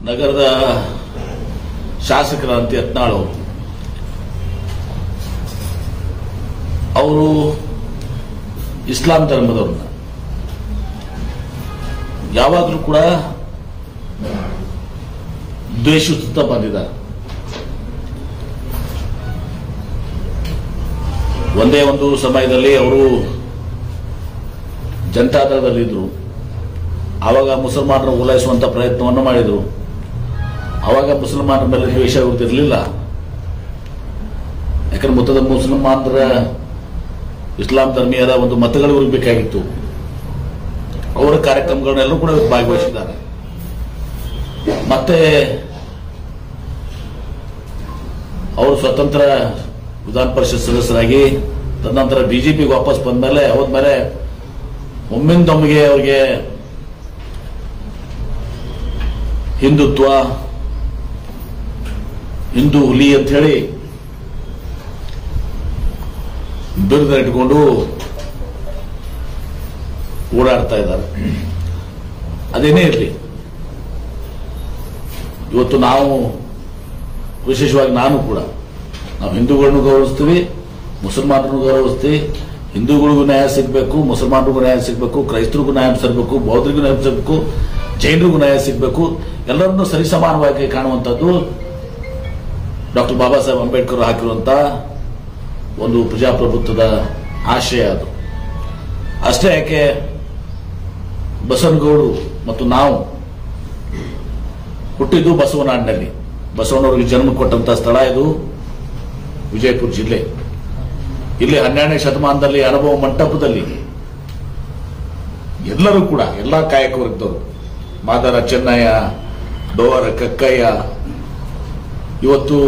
ನಗರದ ಶಾಸಕರಂತ ಯತ್ನಾಳ್ ಅವರು ಅವರು ಇಸ್ಲಾಂ ಧರ್ಮದವ್ರನ್ನ ಯಾವಾಗಲೂ ಕೂಡ ದ್ವೇಷಿಸುತ್ತಾ ಬಂದಿದ್ದಾರೆ ಒಂದೇ ಒಂದು ಸಮಯದಲ್ಲಿ ಅವರು ಜನತಾದಳದಲ್ಲಿದ್ದರು ಆವಾಗ ಮುಸಲ್ಮಾನರು ಓಲೈಸುವಂತ ಪ್ರಯತ್ನವನ್ನು ಮಾಡಿದರು ಆವಾಗ ಮುಸಲ್ಮಾನರ ಮೇಲೆ ದ್ವೇಷ ಇರ್ತಿರ್ಲಿಲ್ಲ ಯಾಕಂದ್ರೆ ಮೊತ್ತದ ಮುಸಲ್ಮಾನರ ಇಸ್ಲಾಂ ಧರ್ಮೀಯರ ಒಂದು ಮತಗಳು ಇವ್ರಿಗೆ ಬೇಕಾಗಿತ್ತು ಅವರ ಕಾರ್ಯಕ್ರಮಗಳನ್ನೆಲ್ಲರೂ ಕೂಡ ಇವ್ರು ಭಾಗವಹಿಸಿದ್ದಾರೆ ಮತ್ತೆ ಅವರು ಸ್ವತಂತ್ರ ವಿಧಾನ ಪರಿಷತ್ ಸದಸ್ಯರಾಗಿ ತದನಂತರ ಬಿಜೆಪಿಗೆ ವಾಪಸ್ ಬಂದ್ಮೇಲೆ ಹೋದ್ಮೇಲೆ ಒಮ್ಮಿಂದೊಮ್ಮಿಗೆ ಅವ್ರಿಗೆ ಹಿಂದುತ್ವ ಹಿಂದೂ ಹುಲಿ ಅಂತ ಹೇಳಿ ಬಿರುದ ಇಟ್ಕೊಂಡು ಓಡಾಡ್ತಾ ಇದ್ದಾರೆ ಅದೇನೇ ಇರಲಿ ಇವತ್ತು ನಾವು ವಿಶೇಷವಾಗಿ ನಾನು ಕೂಡ ನಾವು ಹಿಂದೂಗಳನ್ನು ಗೌರವಿಸ್ತೀವಿ ಮುಸಲ್ಮಾನರನ್ನು ಗೌರವಿಸ್ತೀವಿ ಹಿಂದೂಗಳಿಗೂ ನ್ಯಾಯ ಸಿಗಬೇಕು ಮುಸಲ್ಮಾನರಿಗೂ ನ್ಯಾಯ ಸಿಗಬೇಕು ಕ್ರೈಸ್ತರಿಗೂ ನ್ಯಾಯ ಸಿಗಬೇಕು ಬೌದ್ಧರಿಗೂ ನ್ಯಾಯ ಸಿಗಬೇಕು ಜೈನರಿಗೂ ನ್ಯಾಯ ಸಿಗಬೇಕು ಎಲ್ಲರನ್ನೂ ಸರಿಸಮಾನವಾಗಿ ಕಾಣುವಂಥದ್ದು ಡಾಕ್ಟರ್ ಬಾಬಾ ಸಾಹೇಬ್ ಅಂಬೇಡ್ಕರ್ ಹಾಕಿರುವಂತ ಒಂದು ಪ್ರಜಾಪ್ರಭುತ್ವದ ಆಶಯ ಅದು ಅಷ್ಟೇ ಯಾಕೆ ಬಸವನಗೌಡರು ಮತ್ತು ನಾವು ಹುಟ್ಟಿದ್ದು ಬಸವನಾಡಿನಲ್ಲಿ ಬಸವನವರಿಗೆ ಜನ್ಮ ಕೊಟ್ಟಂತ ಸ್ಥಳ ಇದು ವಿಜಯಪುರ ಜಿಲ್ಲೆ ಇಲ್ಲಿ ಹನ್ನೆರಡನೇ ಶತಮಾನದಲ್ಲಿ ಅನುಭವ ಮಂಟಪದಲ್ಲಿ ಎಲ್ಲರೂ ಕೂಡ ಎಲ್ಲಾ ಕಾಯಕ ವರ್ಗದವರು ಮಾದರ ಚೆನ್ನಯ್ಯ ಡೋವರ ಕಕ್ಕಯ್ಯ ಇವತ್ತು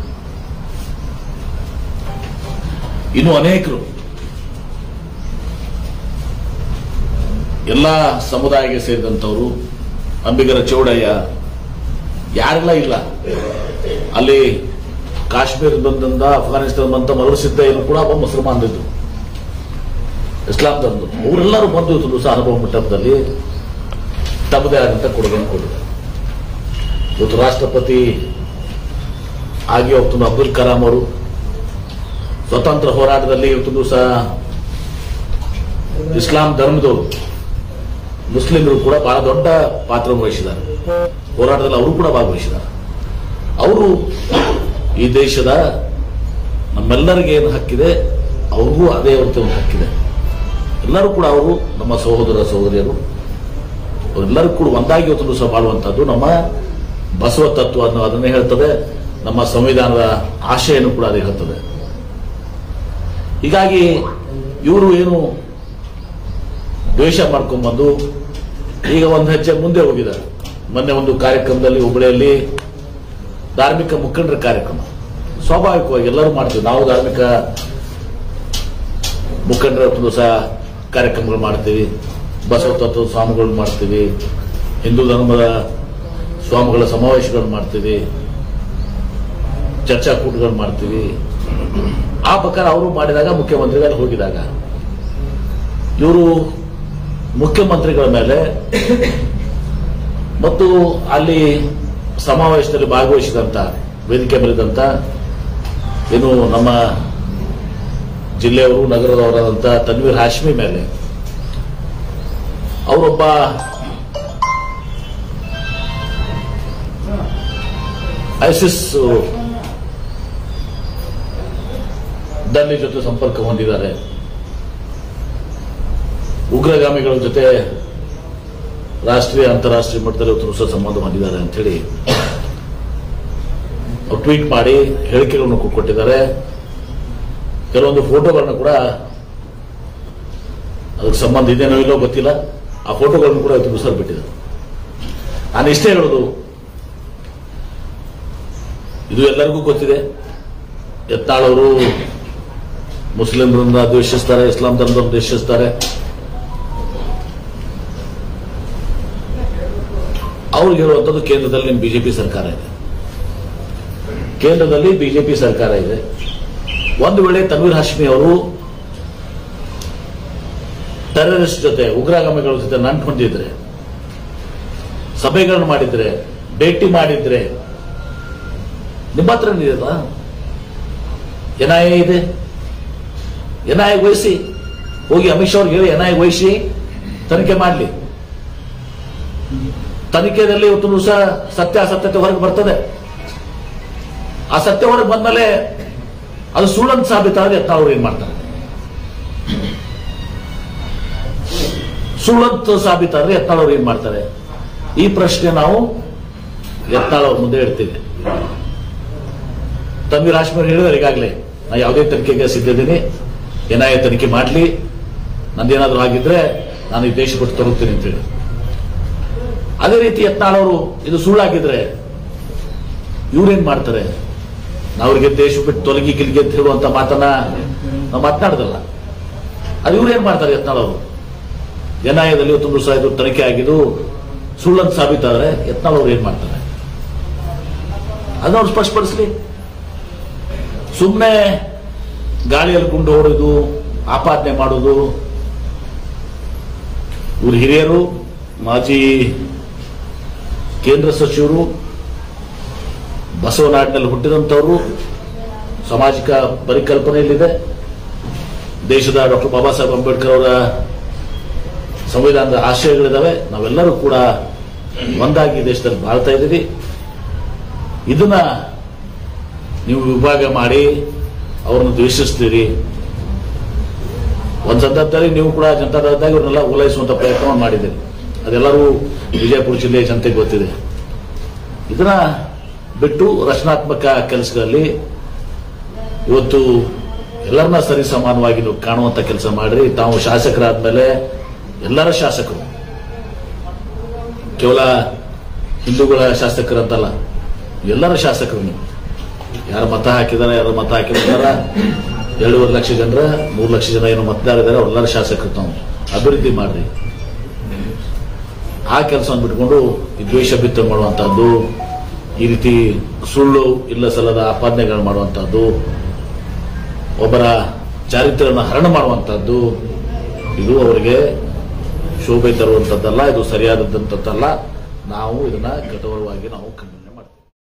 ಇನ್ನು ಅನೇಕರು ಎಲ್ಲ ಸಮುದಾಯಕ್ಕೆ ಸೇರಿದಂಥವರು ಅಂಬಿಗರ ಚೌಡಯ್ಯ ಯಾರೆಲ್ಲ ಇಲ್ಲ ಅಲ್ಲಿ ಕಾಶ್ಮೀರದಿಂದ ಅಫ್ಘಾನಿಸ್ತಾನ ಬಂತ ಮರುಸಿದ್ಧ ಏನು ಕೂಡ ಒಬ್ಬ ಮುಸಲ್ಮಾನರಿದ್ರು ಇಸ್ಲಾಂ ಧರ್ಮದ ಅವರೆಲ್ಲರೂ ಬಂದು ಇವತ್ತು ದಿವಸ ಅನುಭವ ಮಂಟಪದಲ್ಲಿ ತಮ್ಮದೇ ಆದಂತ ಕೊಡುಗೆಯನ್ನು ಕೊಟ್ಟಿದ್ದಾರೆ ಇವತ್ತು ರಾಷ್ಟ್ರಪತಿ ಆಗಿ ಹೋಗ್ತು ಅಬ್ದುಲ್ ಕಲಾಂ ಅವರು ಸ್ವತಂತ್ರ ಹೋರಾಟದಲ್ಲಿ ಇವತ್ತು ದಿವಸ ಇಸ್ಲಾಂ ಧರ್ಮದವರು ಮುಸ್ಲಿಮರು ಕೂಡ ಬಹಳ ದೊಡ್ಡ ಪಾತ್ರ ವಹಿಸಿದ್ದಾರೆ ಹೋರಾಟದಲ್ಲಿ ಅವರು ಕೂಡ ಭಾಗವಹಿಸಿದ್ದಾರೆ ಅವರು ಈ ದೇಶದ ನಮ್ಮೆಲ್ಲರಿಗೆ ಏನು ಹಕ್ಕಿದೆ ಅವ್ರಿಗೂ ಅದೇ ಅವ್ರದ್ದು ಒಂದು ಹಕ್ಕಿದೆ ಎಲ್ಲರೂ ಕೂಡ ಅವರು ನಮ್ಮ ಸಹೋದರ ಸಹೋದರಿಯರು ಅವರೆಲ್ಲರೂ ಕೂಡ ಒಂದಾಗಿ ಇವತ್ತು ದಿವಸ ಬಾಳುವಂತದ್ದು ನಮ್ಮ ಬಸವ ತತ್ವ ಅನ್ನೋ ಅದನ್ನೇ ಹೇಳ್ತದೆ ನಮ್ಮ ಸಂವಿಧಾನದ ಆಶಯನ್ನು ಕೂಡ ಅದೇ ಹೇಳ್ತದೆ ಹೀಗಾಗಿ ಇವರು ಏನು ದ್ವೇಷ ಮಾಡ್ಕೊಂಡ್ಬಂದು ಈಗ ಒಂದು ಹೆಜ್ಜೆ ಮುಂದೆ ಹೋಗಿದ್ದಾರೆ ಮೊನ್ನೆ ಒಂದು ಕಾರ್ಯಕ್ರಮದಲ್ಲಿ ಹುಬ್ಬಳ್ಳಿಯಲ್ಲಿ ಧಾರ್ಮಿಕ ಮುಖಂಡರ ಕಾರ್ಯಕ್ರಮ ಸ್ವಾಭಾವಿಕವಾಗಿ ಎಲ್ಲರೂ ಮಾಡ್ತೀವಿ ನಾವು ಧಾರ್ಮಿಕ ಮುಖಂಡರ ಒಂದು ಸಹ ಕಾರ್ಯಕ್ರಮಗಳು ಮಾಡ್ತೀವಿ ಬಸವ ತತ್ವದ ಸ್ವಾಮಿಗಳು ಮಾಡ್ತೀವಿ ಹಿಂದೂ ಧರ್ಮದ ಸ್ವಾಮಿಗಳ ಸಮಾವೇಶಗಳು ಮಾಡ್ತೀವಿ ಚರ್ಚಾಕೂಟಗಳು ಮಾಡ್ತೀವಿ ಆ ಪ್ರಕಾರ ಅವರು ಮಾಡಿದಾಗ ಮುಖ್ಯಮಂತ್ರಿಗಳು ಹೋಗಿದಾಗ ಇವರು ಮುಖ್ಯಮಂತ್ರಿಗಳ ಮೇಲೆ ಮತ್ತು ಅಲ್ಲಿ ಸಮಾವೇಶದಲ್ಲಿ ಭಾಗವಹಿಸಿದಂತ ವೇದಿಕೆ ಮೇಲಿದಂತ ಏನು ನಮ್ಮ ಜಿಲ್ಲೆಯವರು ನಗರದವರಾದಂತ ತನ್ವೀರ್ ಹಾಶ್ಮಿ ಮೇಲೆ ಅವರೊಬ್ಬ ಐಸಿಸ್ ದಂಡಿ ಜೊತೆ ಸಂಪರ್ಕ ಹೊಂದಿದ್ದಾರೆ ಉಗ್ರಗಾಮಿಗಳ ಜೊತೆ ರಾಷ್ಟ್ರೀಯ ಅಂತಾರಾಷ್ಟ್ರೀಯ ಮಟ್ಟದಲ್ಲಿ ಇವತ್ತು ಹೊಸ ಸಂಬಂಧ ಹೊಂದಿದ್ದಾರೆ ಅಂತ ಹೇಳಿ ಟ್ವೀಟ್ ಮಾಡಿ ಹೇಳಿಕೆಗಳನ್ನು ಕೊ- ಕೊಟ್ಟಿದ್ದಾರೆ ಕೆಲವೊಂದು ಫೋಟೋಗಳನ್ನು ಕೂಡ ಅದಕ್ಕೆ ಸಂಬಂಧ ಇದೇನೋ ಇಲ್ಲೋ ಗೊತ್ತಿಲ್ಲ ಆ ಫೋಟೋಗಳನ್ನು ಕೂಡ ಇವತ್ತು ಬಿಸಿಲು ಬಿಟ್ಟಿದ್ದಾರೆ ನಾನು ಇಷ್ಟೇ ಹೇಳೋದು ಇದು ಎಲ್ಲರಿಗೂ ಗೊತ್ತಿದೆ ಯತ್ನಾಳವರು ಮುಸ್ಲಿಮರನ್ನ ದ್ವೇಷಿಸ್ತಾರೆ ಇಸ್ಲಾಂ ಧರ್ಮದವ್ರನ್ನ ದ್ವೇಷಿಸ್ತಾರೆ ಅವ್ರಿಗೆ ಹೇಳುವಂಥದ್ದು ಕೇಂದ್ರದಲ್ಲಿ ನಿಮ್ಮ ಬಿಜೆಪಿ ಸರ್ಕಾರ ಇದೆ ಕೇಂದ್ರದಲ್ಲಿ ಬಿಜೆಪಿ ಸರ್ಕಾರ ಇದೆ ಒಂದು ವೇಳೆ ತನ್ವೀರ್ ಹಾಶ್ಮಿ ಅವರು ಟೆರರಿಸ್ಟ್ ಜೊತೆ ಉಗ್ರಗಾಮಿಗಳ ಜೊತೆ ನಂಟು ಹೊಂದಿದ್ರೆ ಸಭೆಗಳನ್ನು ಮಾಡಿದ್ರೆ ಭೇಟಿ ಮಾಡಿದ್ರೆ ನಿಮ್ಮ ಹತ್ರ ಇದೆಯಲ್ಲ ಎನ್ ಐ ಎ ಇದೆ ಎನ್ ಐ ವಹಿಸಿ ಹೋಗಿ ಅಮಿತ್ ಶಾ ಅವ್ರಿಗೆ ಹೇಳಿ ಎನ್ ಐ ವಹಿಸಿ ತನಿಖೆ ಮಾಡಲಿ ತನಿಖೆಯಲ್ಲಿ ಇವತ್ತು ದಿವಸ ಸತ್ಯಾಸತ್ಯತೆ ಹೊರಗೆ ಬರ್ತದೆ ಆ ಸತ್ಯ ಹೊರಗೆ ಬಂದ್ಮೇಲೆ ಅದು ಸುಳ್ಳಂತ ಸಾಬೀತಾದ್ರೆ ಯತ್ನಾಳ್ ಅವ್ರು ಏನ್ ಮಾಡ್ತಾರೆ ಸುಳ್ಳಂತ ಸಾಬೀತಾದ್ರೆ ಯತ್ನಾಳ್ ಅವ್ರು ಏನ್ ಮಾಡ್ತಾರೆ ಈ ಪ್ರಶ್ನೆ ನಾವು ಯತ್ನಾಳ್ ಅವ್ರ ಮುಂದೆ ಇಡ್ತೀವಿ ತನ್ವೀರ್ ರಾಜ್ಕುಮಾರ್ ಹೇಳಿದಾರೆ ಈಗಾಗಲೇ ನಾ ಯಾವುದೇ ತನಿಖೆಗೆ ಸಿದ್ಧಿದ್ದೀನಿ ಏನಾಯ ತನಿಖೆ ಮಾಡಲಿ ನಂದೇನಾದ್ರೂ ಆಗಿದ್ರೆ ನಾನು ಈ ದೇಶ ಬಿಟ್ಟು ತರುತ್ತೀನಿ ಅಂತೇಳಿ ಅದೇ ರೀತಿ ಯತ್ನಾಳ್ ಅವರು ಇದು ಸುಳ್ಳಾಗಿದ್ರೆ ಇವ್ರೇನ್ ಮಾಡ್ತಾರೆ ನಾವ್ರಿಗೆ ದೇಶ ಬಿಟ್ಟು ತೊಲಗಿ ಗಿಲ್ಗೆ ಅಂತ ಹೇಳುವಂತ ಮಾತನ್ನ ನಾವು ಮಾತನಾಡ್ದಲ್ಲ ಅದು ಇವ್ರೇನ್ ಮಾಡ್ತಾರೆ ಯತ್ನಾಳ್ ಅವರು ಎನ್ಐಎದಲ್ಲಿ ಇವತ್ತು ದಿವಸ ಇದು ತನಿಖೆ ಆಗಿದ್ದು ಸುಳ್ಳಂತ ಸಾಬೀತಾದ್ರೆ ಯತ್ನಾಳ್ ಅವ್ರು ಏನ್ ಮಾಡ್ತಾರೆ ಅದನ್ನ ಅವ್ರು ಸ್ಪಷ್ಟಪಡಿಸ್ಲಿ ಸುಮ್ಮನೆ ಗಾಳಿಯಲ್ಲಿ ಗುಂಡು ಹೊಡೆದು ಆಪಾದನೆ ಮಾಡೋದು ಇವ್ರ ಹಿರಿಯರು ಮಾಜಿ ಕೇಂದ್ರ ಸಚಿವರು ಬಸವನಾಡಿನಲ್ಲಿ ಹುಟ್ಟಿದಂಥವರು ಸಾಮಾಜಿಕ ಪರಿಕಲ್ಪನೆಯಲ್ಲಿದೆ ದೇಶದ ಡಾಕ್ಟರ್ ಬಾಬಾ ಸಾಹೇಬ್ ಅಂಬೇಡ್ಕರ್ ಅವರ ಸಂವಿಧಾನದ ಆಶಯಗಳಿದಾವೆ ನಾವೆಲ್ಲರೂ ಕೂಡ ಒಂದಾಗಿ ದೇಶದಲ್ಲಿ ಬಾಳ್ತಾ ಇದ್ದೀವಿ ಇದನ್ನ ನೀವು ವಿಭಾಗ ಮಾಡಿ ಅವ್ರನ್ನ ದ್ವೇಷಿಸ್ತೀರಿ ಒಂದ್ ಸಂದರ್ಭದಲ್ಲಿ ನೀವು ಕೂಡ ಜನತಾದಳದಾಗ ಇವ್ರನ್ನೆಲ್ಲ ಓಲೈಸುವಂತ ಪ್ರಯತ್ನವನ್ನು ಮಾಡಿದ್ದೀರಿ ಅದೆಲ್ಲರೂ ವಿಜಯಪುರ ಜಿಲ್ಲೆಯ ಜನತೆಗೆ ಗೊತ್ತಿದೆ ಇದನ್ನ ಬಿಟ್ಟು ರಚನಾತ್ಮಕ ಕೆಲಸಗಳಲ್ಲಿ ಇವತ್ತು ಎಲ್ಲರನ್ನ ಸರಿ ಸಮಾನವಾಗಿ ನೀವು ಕಾಣುವಂತ ಕೆಲಸ ಮಾಡ್ರಿ ತಾವು ಶಾಸಕರಾದ್ಮೇಲೆ ಎಲ್ಲರ ಶಾಸಕರು ಕೇವಲ ಹಿಂದೂಗಳ ಶಾಸಕರಂತಲ್ಲ ಎಲ್ಲರ ಶಾಸಕರು ನೀವು ಯಾರು ಮತ ಹಾಕಿದಾರೆ ಯಾರು ಮತ ಹಾಕಿದಾರ ಎರಡೂವರೆ ಲಕ್ಷ ಜನರ ಮೂರು ಲಕ್ಷ ಜನ ಏನು ಮತದಾರ ಅವರೆಲ್ಲರ ಶಾಸಕರು ತಾವು ಅಭಿವೃದ್ಧಿ ಮಾಡ್ರಿ ಆ ಕೆಲಸವನ್ನು ಬಿಟ್ಕೊಂಡು ಈ ದ್ವೇಷ ಬಿತ್ತನೆ ಮಾಡುವಂತಹದ್ದು ಈ ರೀತಿ ಸುಳ್ಳು ಇಲ್ಲ ಸಲ್ಲದ ಆಪಾದನೆಗಳು ಮಾಡುವಂತಹದ್ದು ಒಬ್ಬರ ಚಾರಿತ್ರ್ಯವನ್ನು ಹರಣ ಮಾಡುವಂತಹದ್ದು ಇದು ಅವರಿಗೆ ಶೋಭೆ ತರುವಂತದ್ದಲ್ಲ ಇದು ಸರಿಯಾದದ್ದಂಥದ್ದಲ್ಲ ನಾವು ಇದನ್ನ ಕಠೋರವಾಗಿ ನಾವು ಖಂಡನೆ